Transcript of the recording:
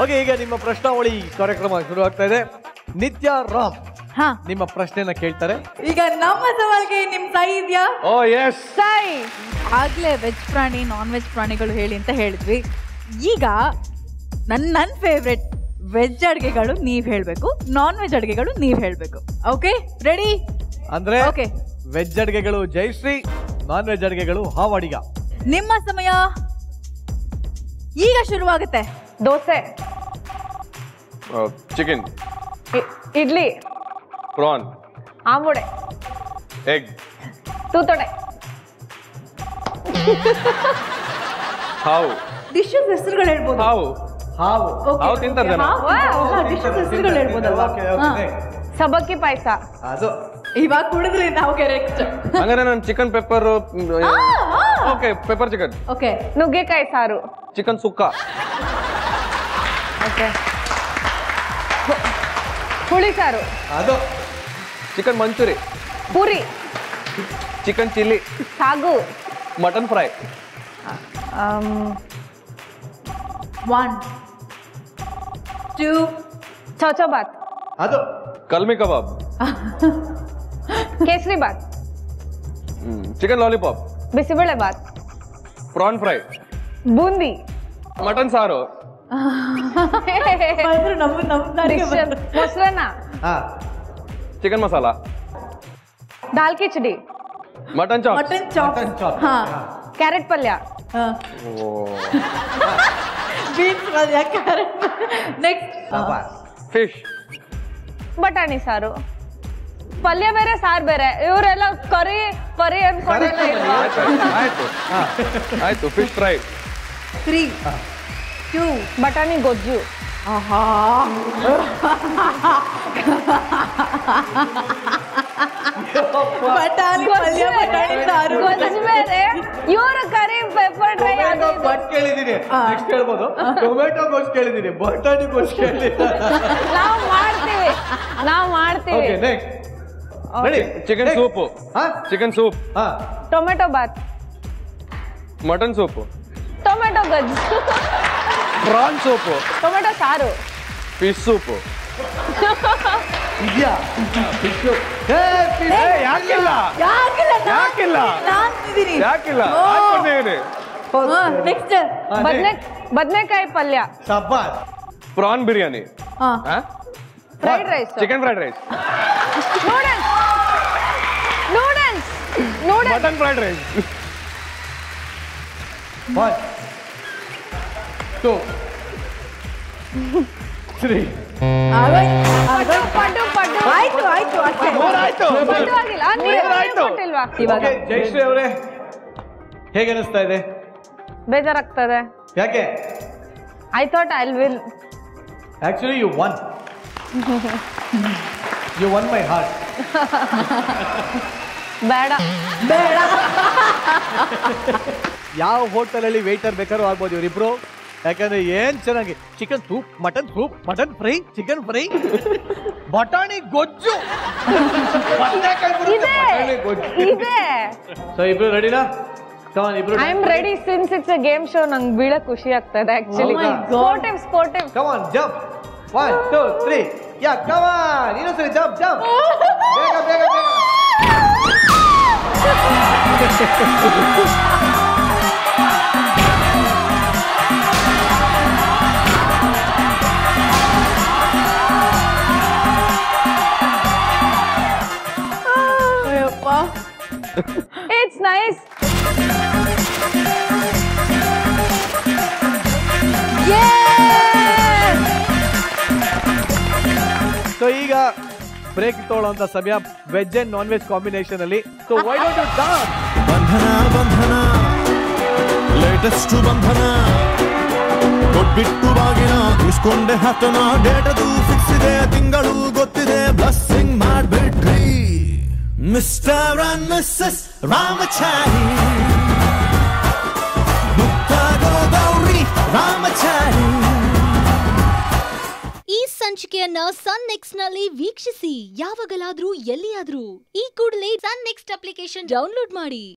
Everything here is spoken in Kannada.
ಓಕೆ ಈಗ ನಿಮ್ಮ ಪ್ರಶ್ನಾವಳಿ ಕಾರ್ಯಕ್ರಮ ಶುರು ಆಗ್ತಾ ಇದೆ ನಿತ್ಯ ರಾಮ್ ಹಾ ನಿಮ್ಮ ಪ್ರಶ್ನೆನ ಕೇಳ್ತಾರೆ ಈಗ ನಮ್ಮ ಸವಾಲ್ಗೆ ನಿಮ್ ಸೈ ಇದ್ಯಾ ಓ ಎಸ್ ಸೈ ಆಗ್ಲೇ ವೆಜ್ ಪ್ರಾಣಿ ನಾನ್ ವೆಜ್ ಪ್ರಾಣಿಗಳು ಹೇಳಿ ಅಂತ ಹೇಳಿದ್ವಿ ಈಗ ನನ್ನ ನನ್ನ ಫೇವ್ರೆಟ್ ವೆಜ್ ಅಡುಗೆಗಳು ನೀವ್ ಹೇಳ್ಬೇಕು ನಾನ್ ವೆಜ್ ಅಡುಗೆಗಳು ನೀವ್ ಹೇಳ್ಬೇಕು ಓಕೆ ರೆಡಿ ಅಂದ್ರೆ Okay. ವೆಜ್ ಅಡಿಗೆಗಳು ಜಯಶ್ರೀ ನಾನ್ ವೆಜ್ ಅಡಿಗೆಗಳು ಹಾವಾಡಿಗ ನಿಮ್ಮ ಸಮಯ ಈಗ ಶುರುವಾಗುತ್ತೆ ದೋಸೆ ಚಿಕನ್ ಇ- ಇಡ್ಲಿ ಪ್ರಾನ್ ಆಮುಡೆ ಎಗ್ ತೂತೊಡೆ ಹಾವು ಡಿಶಸ್ ಹೆಸರುಗಳು ಹೇಳ್ಬೋದು ಹಾವು ಹಾವು Okay, ಹಾವು ತಿಂತಾರೆ ಜನ ಡಿಶಸ್ ಹೆಸರುಗಳು ಹೇಳ್ಬೋದಲ್ವಾ Okay, okay, ಹಾ. next. ಸಬ್ಬಕ್ಕಿ ಪಾಯಸ ಅದು ಇವಾಗ ಕುಡಿದ್ರಿ ನಾವು ಕರೆಕ್ಟ್ ಹಂಗಾರೆ ನಾನು chicken pepper okay pepper chicken okay ನುಗ್ಗೆಕಾಯಿ ಸಾರು ಚಿಕನ್ ಸುಕ್ಕ ಓಕೆ ಹುಳಿ ಸಾರು ಅದು chicken manchurian puri chicken chilli ಸಾಗು mutton fry one two chow ಬಾತ್ bath kalmi kebab kesari bath chicken lollipop bisibele bath prawn fry boondi mutton ಸಾರು ಬಂದ್ರು ನಮ್ಮ ನಮ್ಮ ದಾರಿಗೆ Dish- ಬಂದ್ರು. ಮೊಸರನ್ನ ಹಾ chicken masala dal khichdi mutton chop mutton chop Mutton chop. ಹಾ ಕ್ಯಾರೆಟ್ ಪಲ್ಯ ಬೀನ್ಸ್ ಪಲ್ಯ ಕ್ಯಾರೆಟ್ ನೆಕ್ಸ್ಟ್ ಫಿಶ್ ಬಟಾಣಿ ಸಾರು ಪಲ್ಯ ಬೇರೆ ಸಾರು ಬೇರೆ ಇವರೆಲ್ಲ ಕರಿ ಪರಿ ಅನ್ಕೊಂಡಿರ್ತಾರೆ ಆಯ್ತು ಆಯ್ತು ಫಿಶ್ ಫ್ರೈ ತ್ರೀ ಟೂ ಬಟಾಣಿ ಗೊಜ್ಜು ಆಹಾ ಬಟಾಣಿ ಪಲ್ಯ ಬಟಾಣಿ ಸಾರು ಗೊಜ್ಜು ಬೇರೆ ಇವರು ಕರಿ ಪೆಪ್ಪರ್ ಡ್ರೈ ಟೊಮೆಟೊ ಅದು ಗೊಜ್ಜು ಕೇಳಿದೀನಿ ನೆಕ್ಸ್ಟ್ ಹೇಳ್ಬೋದು ಟೊಮೆಟೊ ಗೊಜ್ಜು ಕೇಳಿದೀನಿ ಬಟಾಣಿ ಗೊಜ್ಜು ಕೇಳಿದೀನಿ ನಾವು ಮಾಡ್ತೀವಿ ನಾವು ಮಾಡ್ತೀವಿ okay next ready chicken soup ಹಾ ಚಿಕನ್ ಸೂಪ್ ಹಾ tomato bath mutton soup tomato ಗೊಜ್ಜು ಪ್ರಾನ್ ಸೂಪು ಟೊಮೆಟೊ ಸಾರು ಫಿಶ್ ಸೂಪು ಇದೆಯಾ ಫಿಶು ಏ fish. ಏ, ಯಾಕಿಲ್ಲ ಯಾಕಿಲ್ಲ ಯಾಕಿಲ್ಲ? ನಾನು ಇದ್ದೀನಿ ಯಾಕಿಲ್ಲ ಹಾಕೊಂಡಿದ್ದೀನಿ ನೆಕ್ಸ್ಟ್ ಹಾ, ಬದ್ನೆ next. ಬದ್ನೆಕಾಯಿ ಪಲ್ಯ ಸಬ್ಬಾಸ್ ಪ್ರಾನ್ ಬಿರಿಯಾನಿ ಹಾ fried rice chicken fried rice noodles noodles noodles mutton fried rice one two three ಪಡ್ಡು ಪಡ್ಡು ಪಡ್ಡು ಆಯ್ತು ಆಯ್ತು ಅಷ್ಟೇ ಮೂರಾಯ್ತು ಪಡ್ಡು ಆಗಿಲ್ಲ ನೀವು ಮೂರಾಯ್ತು. ಕೊಟ್ಟಿಲ್ವಾ ಇವಾಗ ಓಕೆ ಜಯಶ್ರೀ ಅವರೇ ಹೇಗೆ ಅನಿಸ್ತಾ ಇದೆ ಬೇಜಾರಾಗ್ತದೆ ಯಾಕೆ I thought I will actually you won you won my heart ಬೇಡ ಬೇಡ ಯಾವ ಹೋಟೆಲಲ್ಲಿ ವೇಟರ್ ಬೇಕಾದ್ರೂ ಆಗ್ಬೋದು ಇವರಿಬ್ರು ಯಾಕಂದ್ರೆ ಏನ್ ಚೆನ್ನಾಗಿ chicken soup mutton soup mutton fry chicken fry ಬಟಾಣಿ ಗೊಜ್ಜು ಬದ್ನೆಕಾಯಿ ಬರುತ್ತೆ, ಇದೆ ಬಟಾಣಿ ಗೊಜ್ಜು ಇದೆ ಸೊ ಇಬ್ರು ರೆಡಿನಾ ಕಮಾನ್ ಇಬ್ರು I am ready since it's a game show ನಂಗೆ ಬೀಳಕ್ ಖುಷಿ ಆಗ್ತದೆ actually Oh my God. Sportive sportive come on jump one two three yeah come on ಇನ್ನೊಂದ್ಸರಿ ಜಂಪ್ ಜಂಪ್ ಬೇಗ ಬೇಗ ಬೇಗ ಅಯ್ಯಪ್ಪ ಇಟ್ಸ್ ನೈಸ್ ಸೊ ಈಗ ಬ್ರೇಕ್ ತಗೊಳ್ಳೋಂತ ಸಮಯ veg and non veg combination ಅಲ್ಲಿ so why don't you dance ಬಂಧನ ಬಂಧನ ಲೇಟೆಸ್ಟ್ ಬಂಧನ ಕೊಟ್ಬಿಟ್ಟು ಬಾಗಿನ ಇಸ್ಕೊಂಡೆ ಹತ್ತನ ಡೇಟದು ಫಿಕ್ಸ್ ಇದೆ ತಿಂಗಳು ಗೊತ್ತಿದೆ ಬ್ಲಸ್ಸಿಂಗ್ ಮಾಡ್ಬಿಟ್ರಿ ಮಿಸ್ಟರ್ ಅಂಡ್ ಮಿಸ್ಸಸ್ ರಾಮಚಾರಿ ಮುಕ್ತಾಗೋ ಗೌರಿ ರಾಮಚಾರಿ ಈ ಸಂಚಿಕೆಯನ್ನ ಸನ್ ನೆಕ್ಸ್ಟ್ ನಲ್ಲಿ ವೀಕ್ಷಿಸಿ ಯಾವಾಗಲಾದ್ರೂ ಎಲ್ಲಿಯಾದ್ರೂ ಈ ಕೂಡಲೇ ಸನ್ ನೆಕ್ಸ್ಟ್ ಅಪ್ಲಿಕೇಶನ್ ಡೌನ್ಲೋಡ್ ಮಾಡಿ